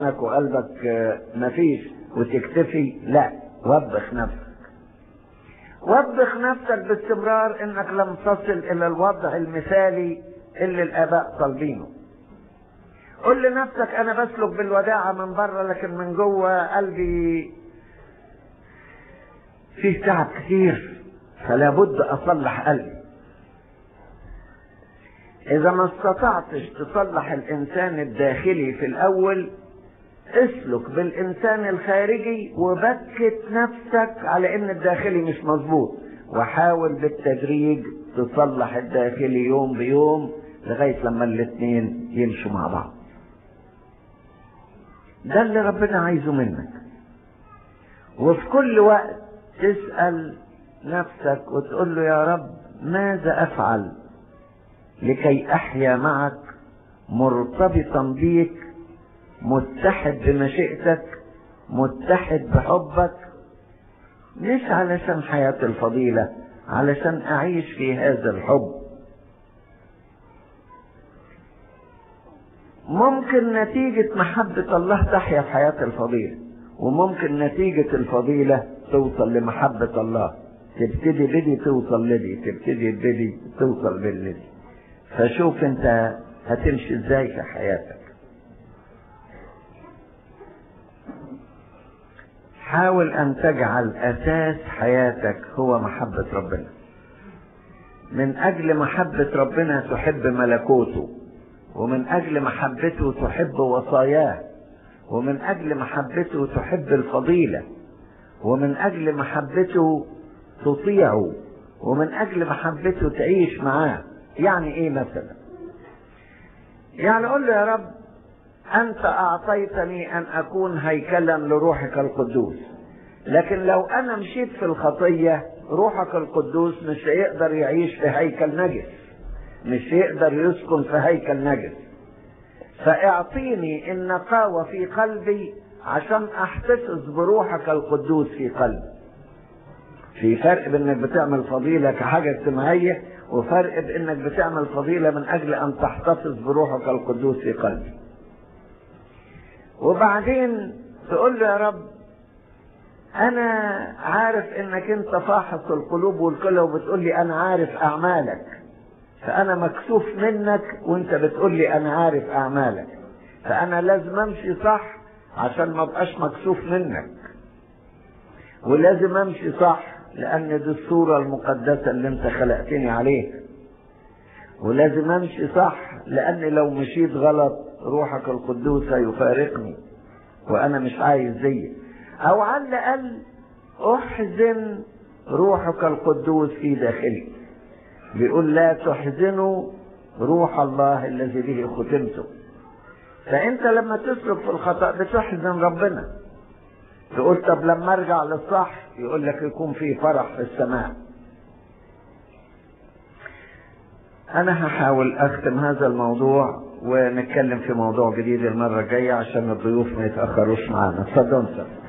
وقلبك مفيش وتكتفي لا وبخ نفسك وبخ نفسك باستمرار انك لم تصل الى الوضع المثالي اللي الاباء طالبينه قل لنفسك انا بسلك بالوداعة من بره لكن من جوه قلبي فيه تعب كتير فلا بد اصلح قلبي اذا ما استطعتش تصلح الانسان الداخلي في الاول اسلك بالانسان الخارجي وبكت نفسك على ان الداخلي مش مظبوط وحاول بالتدريج تصلح الداخلي يوم بيوم لغاية لما الاتنين يمشوا مع بعض ده اللي ربنا عايزه منك وفي كل وقت تسأل نفسك وتقول له يا رب ماذا أفعل لكي أحيا معك مرتبطا بيك متحد بمشيئتك متحد بحبك مش علشان حياة الفضيلة علشان أعيش في هذا الحب ممكن نتيجة محبة الله تحيا في حياة الفضيلة وممكن نتيجة الفضيلة توصل لمحبة الله تبتدي بدي توصل لدي تبتدي بدي توصل باللدي فشوف انت هتمشي ازاي في حياتك حاول ان تجعل اساس حياتك هو محبة ربنا من اجل محبة ربنا تحب ملكوته ومن اجل محبته تحب وصاياه ومن اجل محبته تحب الفضيلة ومن اجل محبته تطيعه ومن اجل محبته تعيش معاه يعني ايه مثلا يعني قل له يا رب انت اعطيتني ان اكون هيكلا لروحك القدوس لكن لو انا مشيت في الخطية روحك القدوس مش هيقدر يعيش في هيكل نجس مش هيقدر يسكن في هيكل نجس فاعطيني النقاوة في قلبي عشان احتفظ بروحك القدوس في قلبي في فرق بانك بتعمل فضيلة كحاجة اجتماعية وفرق بانك بتعمل فضيلة من اجل ان تحتفظ بروحك القدوس في قلبي وبعدين تقول له يا رب انا عارف انك انت فاحص القلوب والكلى وبتقول لي انا عارف اعمالك فانا مكسوف منك وانت بتقول لي انا عارف اعمالك فانا لازم امشي صح عشان ما ابقاش مكسوف منك ولازم امشي صح لان دي الصورة المقدسة اللي انت خلقتني عليها ولازم امشي صح لان لو مشيت غلط روحك القدوس هيفارقني وانا مش عايز زيك او على الاقل احزن روحك القدوس في داخلي بيقول لا تحزنوا روح الله الذي به ختمته فانت لما تسلك في الخطأ بتحزن ربنا تقول طب لما ارجع للصح يقول لك يكون في فرح في السماء انا هحاول اختم هذا الموضوع ونتكلم في موضوع جديد المرة الجاية عشان الضيوف ما يتأخروش معانا اتفضل